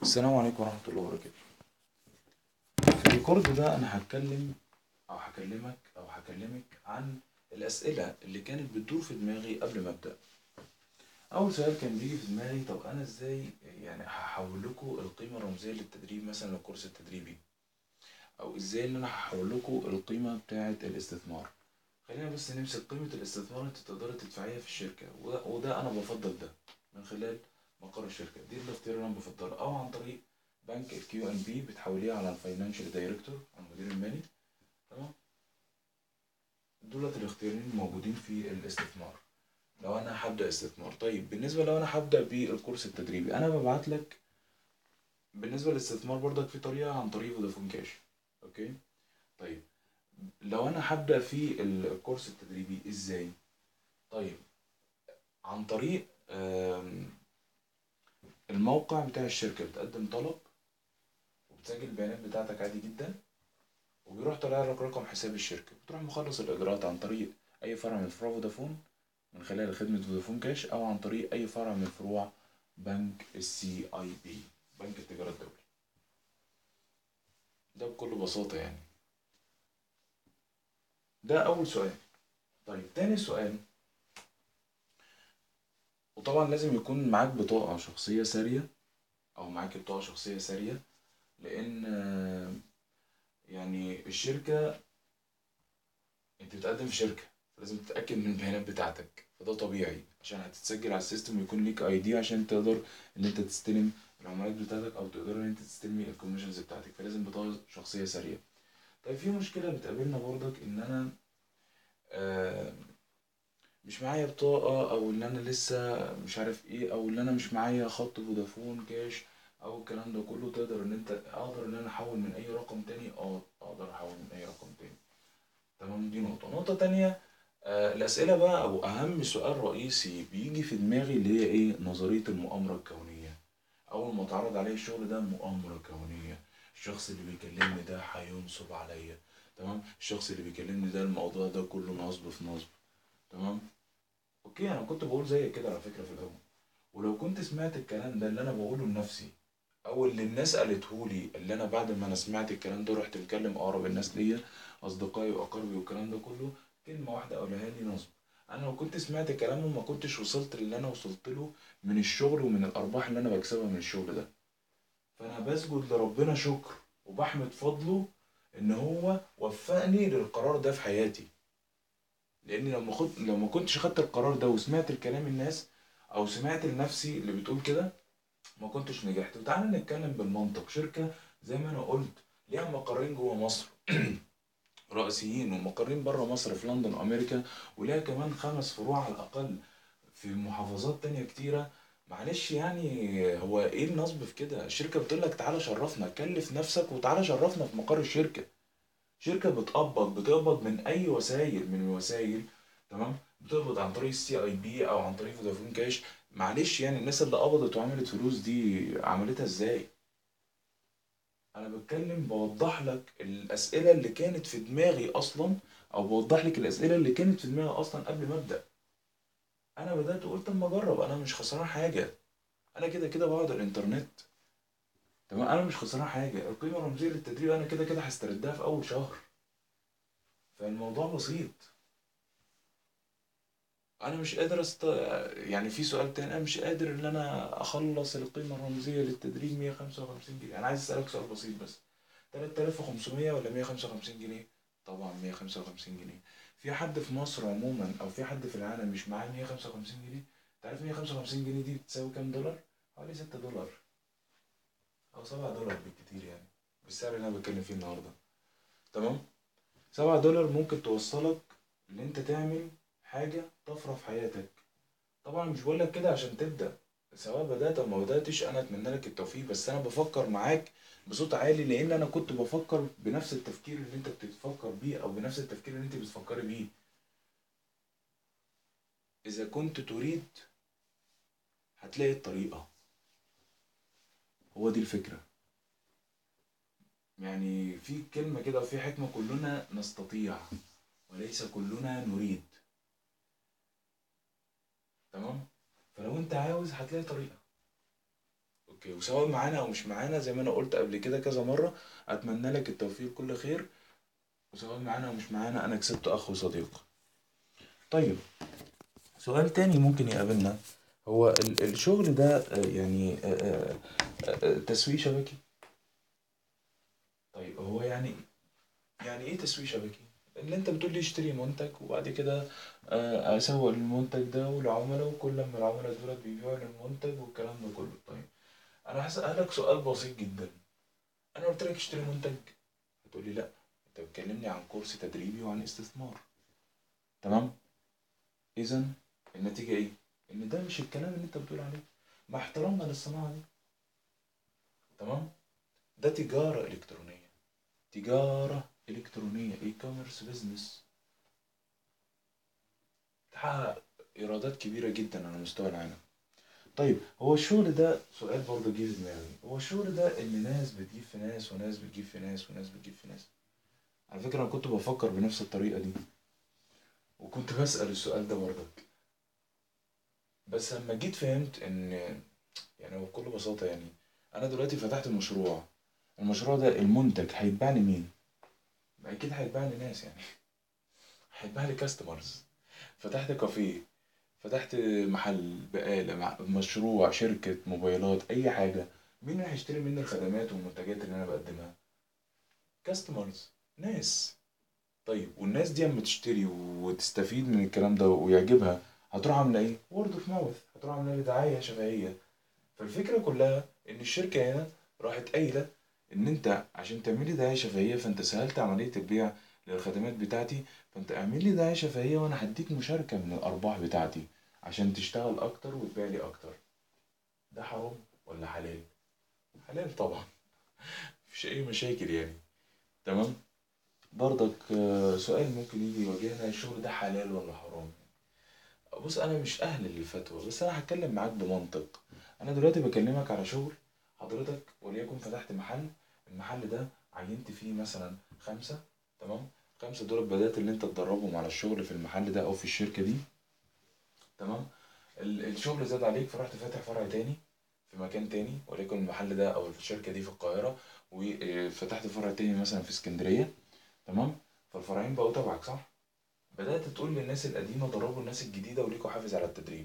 السلام عليكم ورحمة الله وبركاته في الريكورد ده أنا هتكلم أو هكلمك أو هكلمك عن الأسئلة اللي كانت بتدور في دماغي قبل ما أبدأ أول سؤال كان بيجي في دماغي طب أنا إزاي يعني هحول لكم القيمة الرمزية للتدريب مثلا للكورس التدريبي أو إزاي إن أنا هحول لكم القيمة بتاعة الاستثمار خلينا بس نمسك قيمة الاستثمار أنت تقدري تدفعيها في الشركة وده, وده أنا بفضل ده من خلال مقر الشركة دي الاختيار اللي أنا بفضله أو عن طريق بنك الكيو ان بي بتحوليه على الفاينانشال دايركتور على المدير المالي تمام دولت الاختيارين الموجودين في الاستثمار لو انا هبدا استثمار طيب بالنسبه لو انا هبدا بالكورس التدريبي انا ببعت لك بالنسبه للاستثمار برضك في طريقه عن طريق فودافون كاش اوكي طيب لو انا هبدا في الكورس التدريبي ازاي طيب عن طريق آم، الموقع بتاع الشركه بتقدم طلب وبتسجل البيانات بتاعتك عادي جدا وبيروح طالع لك رقم حساب الشركة بتروح مخلص الإجراءات عن طريق أي فرع من فروع فودافون من خلال خدمة فودافون كاش أو عن طريق أي فرع من فروع بنك السي أي بي بنك التجارة الدولي ده بكل بساطة يعني ده أول سؤال طيب تاني سؤال وطبعا لازم يكون معاك بطاقة شخصية سارية أو معاك بطاقة شخصية سارية لأن آه، يعني الشركة انت بتقدم في شركة لازم تتأكد من البيانات بتاعتك فده طبيعي عشان هتتسجل على السيستم ويكون ليك اي دي عشان تقدر ان انت تستلم العملات بتاعتك او تقدر ان انت تستلمي الكوميشنز بتاعتك فلازم بطاقة شخصية سريعة طيب في مشكلة بتقابلنا برضك ان انا آه مش معايا بطاقة او ان انا لسه مش عارف ايه او ان انا مش معايا خط فودافون كاش او الكلام ده كله تقدر ان انت اقدر ان انا احول من اي رقم تاني اه اقدر احول من اي رقم تاني تمام دي نقطة نقطة تانية آه الأسئلة بقى أو أهم سؤال رئيسي بيجي في دماغي اللي هي إيه نظرية المؤامرة الكونية أول ما اتعرض عليه الشغل ده مؤامرة كونية الشخص اللي بيكلمني ده هينصب عليا تمام الشخص اللي بيكلمني ده الموضوع ده كله نصب في نصب تمام أوكي أنا كنت بقول زي كده على فكرة في الأول ولو كنت سمعت الكلام ده اللي أنا بقوله لنفسي او اللي الناس قالته لي اللي انا بعد ما انا سمعت الكلام ده رحت مكلم اقرب الناس ليا اصدقائي واقاربي والكلام ده كله كلمه واحده قالها لي نصب انا لو كنت سمعت كلامهم ما كنتش وصلت للي انا وصلت له من الشغل ومن الارباح اللي انا بكسبها من الشغل ده فانا بسجد لربنا شكر وبحمد فضله ان هو وفقني للقرار ده في حياتي لان لو ما خد... لو ما كنتش خدت القرار ده وسمعت الكلام الناس او سمعت لنفسي اللي بتقول كده ما كنتش نجحت وتعالى نتكلم بالمنطق شركة زي ما انا قلت ليها مقرين جوه مصر رئيسيين ومقرين بره مصر في لندن وامريكا وليها كمان خمس فروع على الاقل في محافظات تانية كتيرة معلش يعني هو ايه النصب في كده الشركة بتقول لك تعالى شرفنا كلف نفسك وتعالى شرفنا في مقر الشركة شركة بتقبض بتقبض من اي وسائل من الوسائل تمام بتقبض عن طريق السي اي بي او عن طريق فودافون كاش معلش يعني الناس اللي قبضت وعملت فلوس دي عملتها ازاي انا بتكلم بوضح لك الاسئله اللي كانت في دماغي اصلا او بوضح لك الاسئله اللي كانت في دماغي اصلا قبل ما ابدا انا بدات قلت اما اجرب انا مش خسران حاجه انا كده كده بقعد على الانترنت تمام انا مش خسران حاجه القيمه الرمزيه للتدريب انا كده كده هستردها في اول شهر فالموضوع بسيط انا مش قادر است... يعني في سؤال تاني انا مش قادر ان انا اخلص القيمه الرمزيه للتدريب 155 جنيه انا عايز اسالك سؤال بسيط بس 3500 ولا 155 جنيه طبعا 155 جنيه في حد في مصر عموما او في حد في العالم مش معاه 155 جنيه تعرف 155 جنيه دي بتساوي كام دولار حوالي 6 دولار او 7 دولار بالكتير يعني بالسعر اللي انا بتكلم فيه النهارده تمام 7 دولار ممكن توصلك ان انت تعمل حاجة طفرة في حياتك طبعا مش بقولك كده عشان تبدأ سواء بدأت أو ما بدأتش أنا أتمنى لك التوفيق بس أنا بفكر معاك بصوت عالي لأن أنا كنت بفكر بنفس التفكير اللي أنت بتفكر بيه أو بنفس التفكير اللي أنت بتفكري بيه إذا كنت تريد هتلاقي الطريقة هو دي الفكرة يعني في كلمة كده وفي حكمة كلنا نستطيع وليس كلنا نريد تمام فلو انت عاوز هتلاقي طريقة اوكي وسواء معانا او مش معانا زي ما انا قلت قبل كده كذا مرة اتمنى لك التوفيق كل خير وسواء معانا او مش معانا انا كسبت اخ وصديق طيب سؤال تاني ممكن يقابلنا هو ال- الشغل ده آه، يعني آه، آه، آه، تسويق شبكي طيب هو يعني يعني ايه تسويق شبكي اللي انت بتقول لي اشتري منتج وبعد كده آه، اسوق للمنتج ده والعملاء وكل ما العملاء دولت بيبيعوا للمنتج والكلام ده كله طيب انا هسألك سؤال بسيط جدا انا قلت لك اشتري منتج هتقول لي لا انت بتكلمني عن كورس تدريبي وعن استثمار تمام اذا النتيجة ايه ان ده مش الكلام اللي انت بتقول عليه مع احترامنا للصناعة دي تمام ده تجارة إلكترونية تجارة إلكترونية اي كوميرس بزنس تحقق إيرادات كبيرة جدا على مستوى العالم طيب هو الشغل ده سؤال برضه جه في دماغي هو الشغل ده ان ناس بتجيب في ناس وناس بتجيب في ناس وناس بتجيب في ناس على فكرة انا كنت بفكر بنفس الطريقة دي وكنت بسأل السؤال ده برضك بس لما جيت فهمت ان يعني هو بكل بساطة يعني انا دلوقتي فتحت مشروع المشروع ده المنتج هيتباع لمين؟ ما اكيد هيتباع لناس يعني هيتباع لكاستمرز فتحت كافيه فتحت محل بقالة مع- مشروع شركة موبايلات أي حاجة مين اللي هيشتري مني الخدمات والمنتجات اللي أنا بقدمها؟ كاستمرز ناس طيب والناس دي اما تشتري وتستفيد من الكلام ده ويعجبها هتروح عاملة ايه؟ وورد اوف ماوث هتروح عاملة لي دعاية شفهية فالفكرة كلها إن الشركة هنا راحت قايلة إن أنت عشان تعملي دعاية شفهية فأنت سهلت عملية البيع للخدمات بتاعتي فأنت اعمل لي دعاية شفهية وأنا هديك مشاركة من الأرباح بتاعتي عشان تشتغل أكتر وتبيع لي أكتر ده حرام ولا حلال؟ حلال طبعا مفيش أي مشاكل يعني تمام برضك آه، سؤال ممكن يجي يواجهنا الشغل ده حلال ولا حرام بص انا مش اهل للفتوى بس انا هتكلم معاك بمنطق انا دلوقتي بكلمك على شغل حضرتك وليكن فتحت محل المحل ده عينت فيه مثلا خمسة تمام خمسة دول بدأت اللي انت تدربهم على الشغل في المحل ده او في الشركة دي تمام ال- الشغل زاد عليك فرحت فاتح فرع تاني في مكان تاني وليكن المحل ده او الشركة دي في القاهرة وفتحت فرع تاني مثلا في اسكندرية تمام فالفرعين بقوا تبعك صح بدأت تقول للناس القديمة دربوا الناس الجديدة وليكوا حافز على التدريب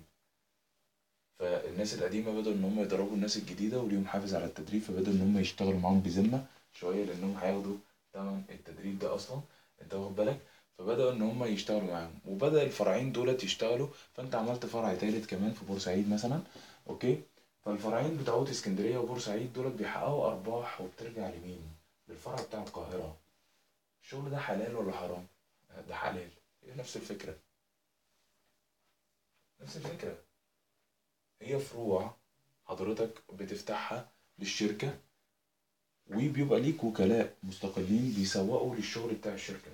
فالناس القديمة بدأوا إن هم يدربوا الناس الجديدة وليهم حافز على التدريب فبدأوا إن هم يشتغلوا معاهم بذمة شوية لأنهم هياخدوا تمن التدريب ده أصلا أنت واخد بالك فبدأوا إن هم يشتغلوا معاهم وبدأ الفرعين دولت يشتغلوا فأنت عملت فرع تالت كمان في بورسعيد مثلا أوكي فالفرعين بتوعت اسكندرية وبورسعيد دولت بيحققوا أرباح وبترجع لمين؟ للفرع بتاع القاهرة الشغل ده حلال ولا حرام؟ ده حلال هي نفس الفكرة نفس الفكرة هي فروع حضرتك بتفتحها للشركة وبيبقى ليك وكلاء مستقلين بيسوقوا للشغل بتاع الشركة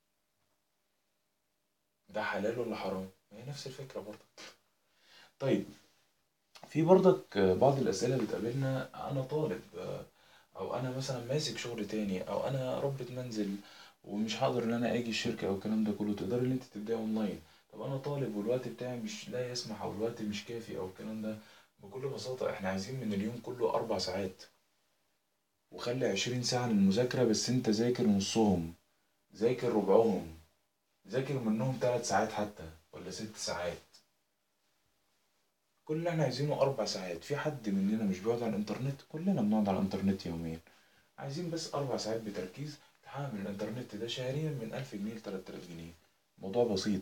ده حلال ولا حرام؟ ما هي نفس الفكرة برضك طيب في برضك بعض الأسئلة بتقابلنا أنا طالب أو أنا مثلا ماسك شغل تاني أو أنا ربة منزل ومش هقدر إن أنا أجي الشركة أو الكلام ده كله تقدر إن أنت تبدأ أونلاين طب أنا طالب والوقت بتاعي مش لا يسمح أو الوقت مش كافي أو الكلام ده بكل بساطة إحنا عايزين من اليوم كله أربع ساعات وخلي عشرين ساعة للمذاكرة بس أنت ذاكر نصهم ذاكر ربعهم ذاكر منهم تلات ساعات حتى ولا ست ساعات كل اللي احنا عايزينه أربع ساعات في حد مننا مش بيقعد على الإنترنت كلنا بنقعد على الإنترنت يوميا عايزين بس أربع ساعات بتركيز تحقق من الإنترنت ده شهريا من ألف جنيه لتلات آلاف جنيه موضوع بسيط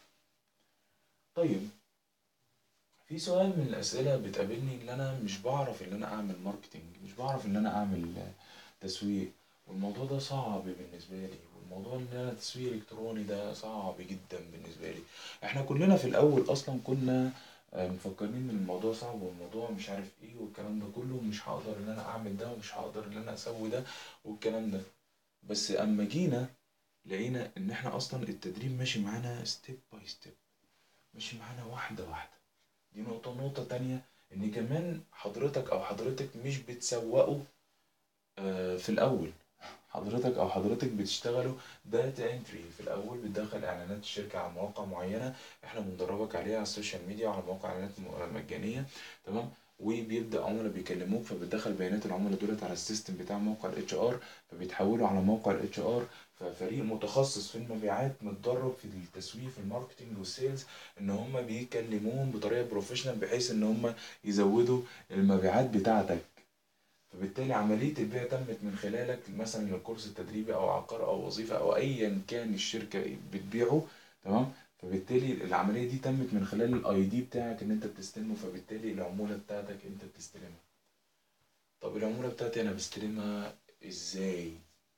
طيب في سؤال من الأسئلة بتقابلني إن أنا مش بعرف إن أنا أعمل ماركتينج مش بعرف إن أنا أعمل تسويق والموضوع ده صعب بالنسبة لي والموضوع إن أنا تسويق إلكتروني ده صعب جدا بالنسبة لي إحنا كلنا في الأول أصلا كنا آه، مفكرين إن الموضوع صعب والموضوع مش عارف إيه والكلام ده كله ومش هقدر إن أنا أعمل ده ومش هقدر إن أنا أسوي ده والكلام ده بس أما جينا لقينا إن إحنا أصلا التدريب ماشي معانا ستيب باي ستيب ماشي معانا واحدة واحدة دي نقطة نقطة تانية إن كمان حضرتك أو حضرتك مش بتسوقوا آه، في الأول حضرتك أو حضرتك بتشتغلوا داتا انتري في الأول بتدخل إعلانات الشركة على مواقع معينة إحنا بندربك عليها على السوشيال ميديا وعلى مواقع إعلانات م- مجانية تمام وبيبدأ عملاء بيكلموك فبتدخل بيانات العملاء دولت على السيستم بتاع موقع الاتش ار فبيتحولوا على موقع الاتش ار ففريق متخصص في المبيعات متدرب في التسويق في الماركتنج والسيلز ان هم بيكلموهم بطريقه بروفيشنال بحيث ان هم يزودوا المبيعات بتاعتك فبالتالي عملية البيع تمت من خلالك مثلا الكورس التدريبي أو عقار أو وظيفة أو أيا كان الشركة بتبيعه تمام فبالتالي العملية دي تمت من خلال الاي دي بتاعك ان انت بتستلمه فبالتالي العمولة بتاعتك انت بتستلمها طب العمولة بتاعتي انا بستلمها ازاي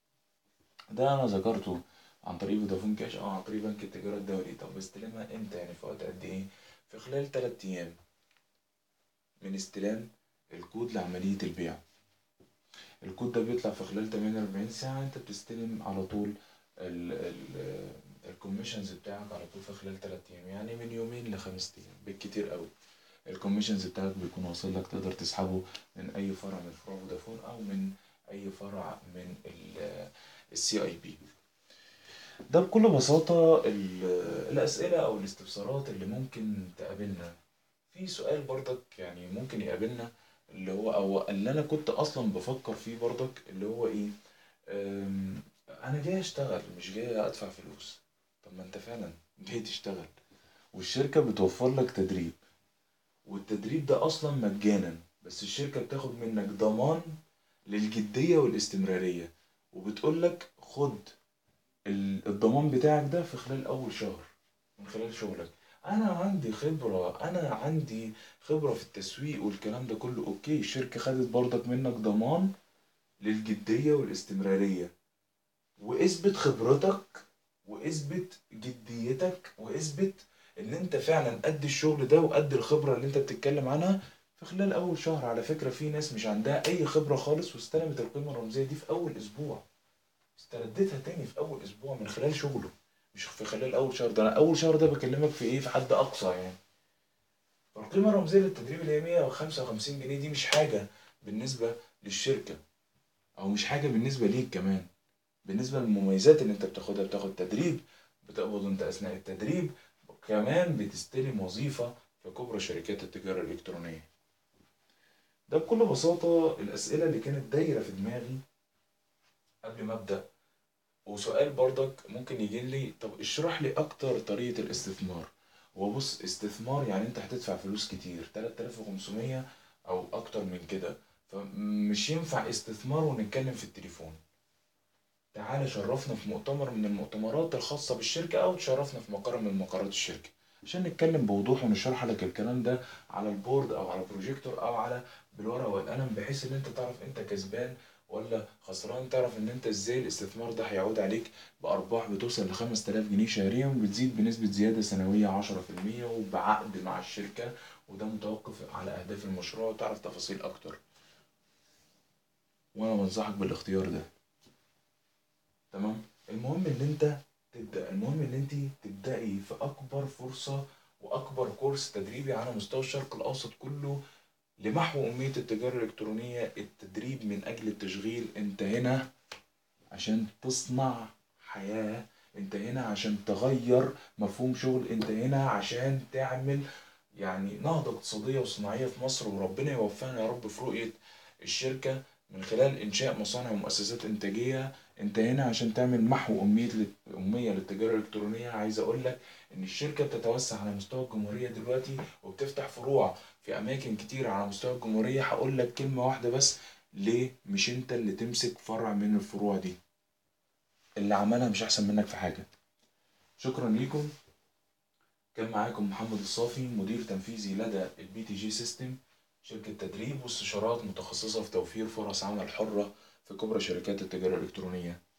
ده انا ذكرته عن طريق فودافون كاش او عن طريق بنك التجارة الدولي طب بستلمها امتى يعني في وقت قد ايه في خلال 3 ايام من استلام الكود لعملية البيع الكود ده بيطلع في خلال 48 ساعة انت بتستلم على طول ال ال الكوميشنز بتاعك على طول في خلال 3 ايام يعني من يومين لخمس ايام بالكتير قوي الكوميشنز بتاعك بيكون واصل لك تقدر تسحبه من اي فرع من فروع فودافون او من اي فرع من السي اي بي ده بكل بساطة الأسئلة أو الاستفسارات اللي ممكن تقابلنا في سؤال برضك يعني ممكن يقابلنا اللي هو أو اللي أنا كنت أصلا بفكر فيه برضك اللي هو إيه أنا جاي أشتغل مش جاي أدفع فلوس طب ما أنت فعلا جاي تشتغل والشركة بتوفر لك تدريب والتدريب ده أصلا مجانا بس الشركة بتاخد منك ضمان للجدية والاستمرارية وبتقول لك خد الضمان بتاعك ده في خلال أول شهر من خلال شغلك أنا عندي خبرة أنا عندي خبرة في التسويق والكلام ده كله أوكي الشركة خدت برضك منك ضمان للجدية والاستمرارية واثبت خبرتك واثبت جديتك واثبت ان انت فعلا قد الشغل ده وقد الخبرة اللي انت بتتكلم عنها في خلال اول شهر على فكرة في ناس مش عندها اي خبرة خالص واستلمت القيمة الرمزية دي في اول اسبوع استردتها تاني في اول اسبوع من خلال شغله مش في خلال اول شهر ده انا اول شهر ده بكلمك في ايه في حد اقصى يعني القيمة الرمزية للتدريب اللي هي 155 جنيه دي مش حاجة بالنسبة للشركة او مش حاجة بالنسبة ليك كمان بالنسبة للمميزات اللي انت بتاخدها بتاخد تدريب بتقبض انت اثناء التدريب كمان بتستلم وظيفة في كبرى شركات التجارة الإلكترونية ده بكل بساطة الأسئلة اللي كانت دايرة في دماغي قبل ما أبدأ وسؤال برضك ممكن يجي لي طب اشرح لي أكتر طريقة الاستثمار وبص استثمار يعني أنت هتدفع فلوس كتير 3500 أو أكتر من كده فمش ينفع استثمار ونتكلم في التليفون تعالى شرفنا في مؤتمر من المؤتمرات الخاصة بالشركة أو تشرفنا في مقر من مقرات الشركة عشان نتكلم بوضوح ونشرح لك الكلام ده على البورد أو على بروجيكتور أو على بالورقة والقلم بحيث إن أنت تعرف أنت كسبان ولا خسران تعرف إن أنت إزاي الاستثمار ده هيعود عليك بأرباح بتوصل لخمس تلاف جنيه شهريا وبتزيد بنسبة زيادة سنوية عشرة في المية وبعقد مع الشركة وده متوقف على أهداف المشروع وتعرف تفاصيل أكتر وأنا بنصحك بالاختيار ده تمام المهم ان انت تبدا المهم ان انت تبداي في اكبر فرصه واكبر كورس تدريبي على مستوى الشرق الاوسط كله لمحو اميه التجاره الالكترونيه التدريب من اجل التشغيل انت هنا عشان تصنع حياه انت هنا عشان تغير مفهوم شغل انت هنا عشان تعمل يعني نهضه اقتصاديه وصناعيه في مصر وربنا يوفقنا يا رب في رؤيه الشركه من خلال انشاء مصانع ومؤسسات انتاجيه انت هنا عشان تعمل محو اميه اميه للتجاره الالكترونيه عايز اقول لك ان الشركه بتتوسع على مستوى الجمهوريه دلوقتي وبتفتح فروع في اماكن كتير على مستوى الجمهوريه هقول لك كلمه واحده بس ليه مش انت اللي تمسك فرع من الفروع دي اللي عملها مش احسن منك في حاجه شكرا ليكم كان معاكم محمد الصافي مدير تنفيذي لدى البي تي جي سيستم شركة تدريب واستشارات متخصصة في توفير فرص عمل حرة في كبرى شركات التجارة الإلكترونية